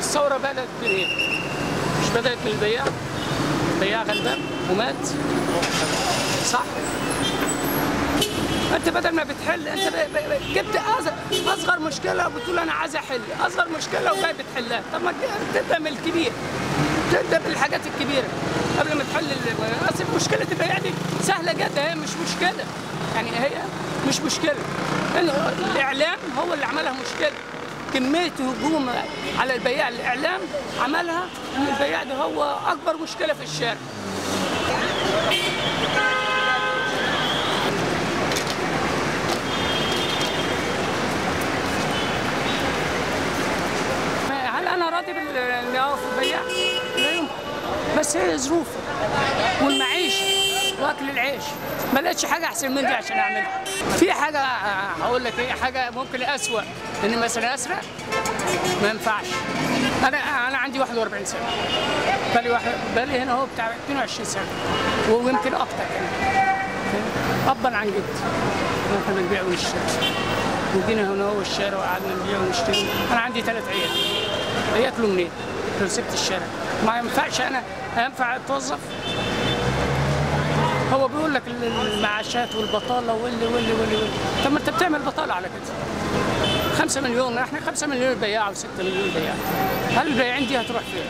الثوره بدات بايه؟ مش بدات من البياع البياع غلبان ومات صح؟ انت بدل ما بتحل انت ب- ب- ب- جبت أص- اصغر مشكله وبتقول انا عايز احل اصغر مشكله وجاي بتحلها طب ما ت- تبدا من الكبير تبدا بالحاجات الكبيره قبل ما تحل ال- اصل مشكله البياع دي سهله جدا هي مش مشكله يعني هي مش مشكله ال- الاعلام هو اللي عملها مشكله كميه هجوم على البياع الاعلام عملها ان البياع ده هو اكبر مشكله في الشارع هل انا راضي باللي هو في البياع؟ لا يمكن بس هي ظروف والمعيشه واكل العيش ما لقيتش حاجه احسن من دي عشان اعملها في حاجه آه، هقول لك ايه حاجه ممكن اسوأ ان مثلا اسرق ما ينفعش انا انا عندي 41 سنه بالي واحد بالي هنا هو بتاع 22 سنه ويمكن اكتر كمان ابا عن جد احنا بنبيع ونشتري وجينا هنا هو الشارع وقعدنا نبيع ونشتري انا عندي ثلاث عيال ياكلوا منين؟ لو سبت الشارع ما ينفعش انا ينفع اتوظف هو بيقول لك المعاشات والبطاله واللي واللي واللي واللي طب ما انت بتعمل بطاله على كده 5 مليون احنا 5 مليون بياع و6 مليون بياع هل البياعين دي هتروح فين؟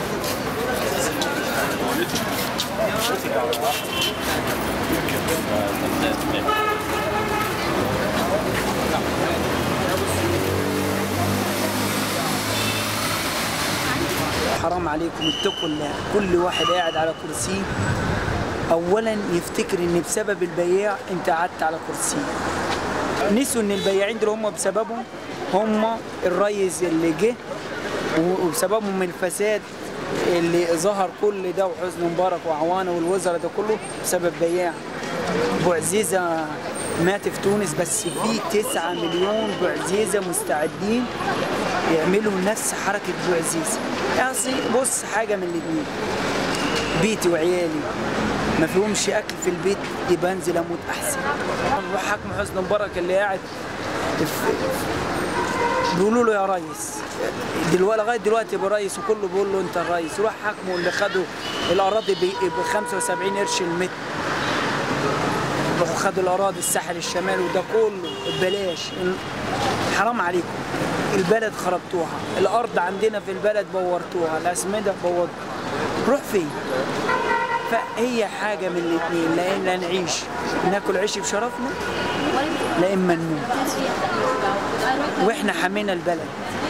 حرام عليكم اتقوا الله كل واحد قاعد على كرسي اولا يفتكر ان بسبب البياع انت قعدت على كرسي نسوا ان البياعين دول هم بسببهم هم الريس اللي جه و- وبسببهم الفساد اللي ظهر كل ده وحسني مبارك وعوانه والوزراء ده كله بسبب بياع بوعزيزه مات في تونس بس في 9 مليون بوعزيزه مستعدين يعملوا نفس حركه بوعزيزه يعني بص حاجه من الاثنين بيتي وعيالي ما فيهمش اكل في البيت يبقى انزل اموت احسن حكم حسني مبارك اللي قاعد في- بيقولوا له يا ريس دلوقتي لغايه دلوقتي يبقى ريس وكله بيقول له انت الريس روح حكمه اللي خدوا الاراضي ب 75 قرش المتر راحوا خدوا الاراضي الساحل الشمالي وده كله ببلاش حرام عليكم البلد خربتوها الارض عندنا في البلد بورتوها الاسمده بورتوها روح فين فهي حاجه من الاثنين لا اما نعيش ناكل عيش بشرفنا لا اما نموت واحنا حمينا البلد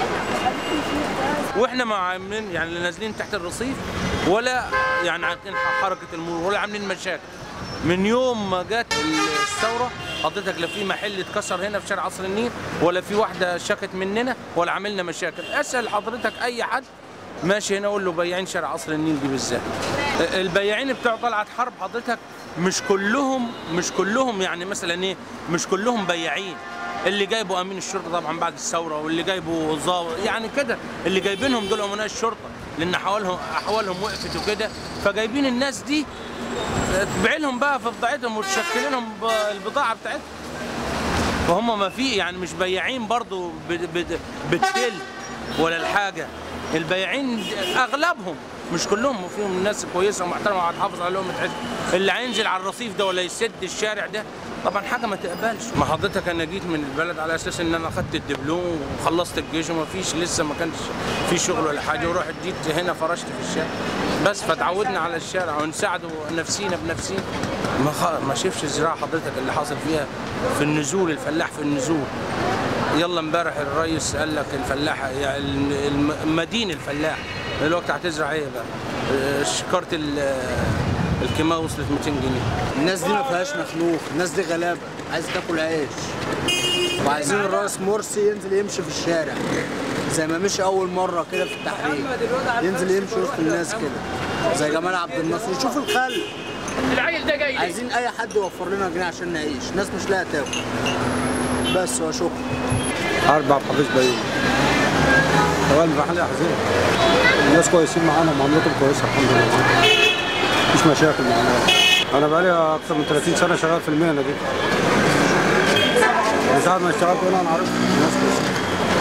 واحنا ما عاملين يعني لا نازلين تحت الرصيف ولا يعني عاملين حركه المرور ولا عاملين مشاكل من يوم ما جت الثوره حضرتك لا في محل اتكسر هنا في شارع عصر النيل ولا في واحده شكت مننا ولا عملنا مشاكل اسال حضرتك اي حد ماشي هنا اقول له بياعين شارع عصر النيل دي بالذات البياعين بتوع طلعت حرب حضرتك مش كلهم مش كلهم يعني مثلا ايه مش كلهم بياعين اللي جايبه امين الشرطه طبعا بعد الثوره واللي جايبه ظابط يعني كده اللي جايبينهم دول امناء الشرطه لان احوالهم احوالهم وقفت وكده فجايبين الناس دي تبيع لهم بقى في بضاعتهم وتشكل لهم ب- البضاعه بتاعتهم فهم ما في يعني مش بياعين برضو ب- ب- بالتل ولا الحاجه البياعين اغلبهم مش كلهم وفيهم ناس كويسه ومحترمه وهتحافظ عليهم وتحس اللي هينزل على الرصيف ده ولا يسد الشارع ده طبعا حاجه ما تقبلش ما حضرتك انا جيت من البلد على اساس ان انا خدت الدبلوم وخلصت الجيش وما فيش لسه ما كانش في شغل ولا حاجه ورحت جيت هنا فرشت في الشارع بس فتعودنا على الشارع ونساعدوا نفسينا بنفسينا ما خ... ما شافش الزراعه حضرتك اللي حاصل فيها في النزول الفلاح في النزول يلا امبارح الرئيس قال لك الفلاح يعني الم- الم- مدين الفلاح دلوقتي هتزرع ايه بقى؟ آه، شكاره ال- الكيماوي وصلت 200 جنيه الناس دي ما فيهاش مخلوق الناس دي غلابه عايز تاكل عيش وعايزين الرئيس مرسي ينزل يمشي في الشارع زي ما مشي اول مره كده في التحرير ينزل يمشي وسط الناس كده زي جمال عبد الناصر يشوف الخلق العيل ده جاي ليه؟ عايزين اي حد يوفر لنا جنيه عشان نعيش ناس مش لاقيه تاكل بس وشكرا أربع حفيظ بيوم شغال محل حزين الناس كويسين معانا ومعاملتهم كويسة الحمد لله مفيش مشاكل معانا أنا بقالي أكثر من 30 سنة شغال في المهنة دي من ساعة ما اشتغلت هنا أنا عارف الناس كويسة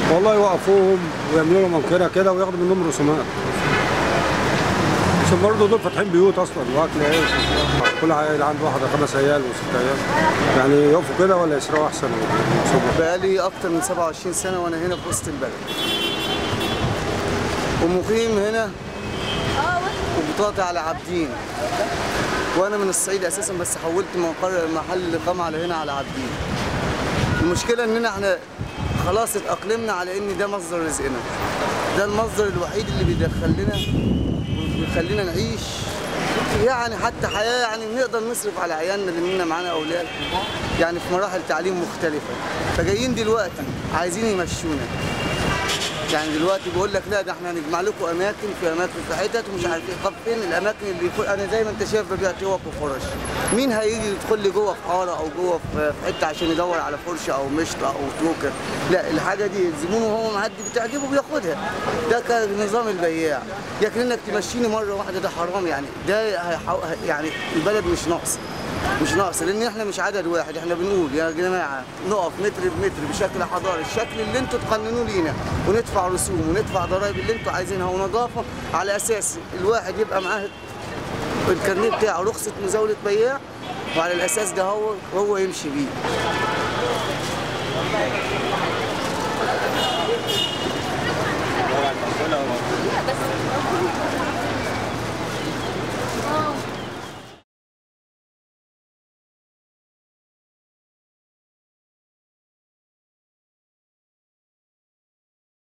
والله يوقفوهم ويعملوا لهم امكنه كده وياخدوا منهم رسومات عشان برضه دول فاتحين بيوت اصلا واكل عيش كل عيل عنده واحد خمس عيال وست عيال يعني يقفوا كده ولا يسرقوا احسن ويسيبوا. بقالي أكتر من 27 سنة وأنا هنا في وسط البلد ومقيم هنا وبطاقتي على عابدين وأنا من الصعيد أساسا بس حولت مقر محل الإقامة على هنا على عابدين المشكلة إننا إحنا خلاص اتأقلمنا على إن ده مصدر رزقنا ده المصدر الوحيد اللي بيدخل لنا وبيخلينا نعيش يعني حتى حياة يعني نقدر نصرف على عيالنا لأننا معانا أولاد يعني في مراحل تعليم مختلفة فجايين دلوقتي عايزين يمشونا يعني دلوقتي بيقول لك لا ده احنا هنجمع لكم اماكن في اماكن في حتت ومش عارف ايه طب فين الاماكن اللي يكون انا زي ما انت شايف ببيع توك وفرش مين هيجي يدخل لي جوه في حاره او جوه في في حته عشان يدور على فرشه او مشط او توكه لا الحاجه دي الزبون وهو معدي بتعجبه بياخدها ده كان نظام البياع لكن انك تمشيني مره واحده ده حرام يعني ده هيحو- يعني البلد مش ناقصه مش ناقصه لان احنا مش عدد واحد احنا بنقول يا جماعه نقف متر بمتر بشكل حضاري الشكل اللي انتوا تقننوه لينا وندفع رسوم وندفع ضرائب اللي انتوا عايزينها ونظافه على اساس الواحد يبقى معاه الكارنيه بتاعه رخصه مزاوله بياع وعلى الاساس ده هو هو يمشي بيه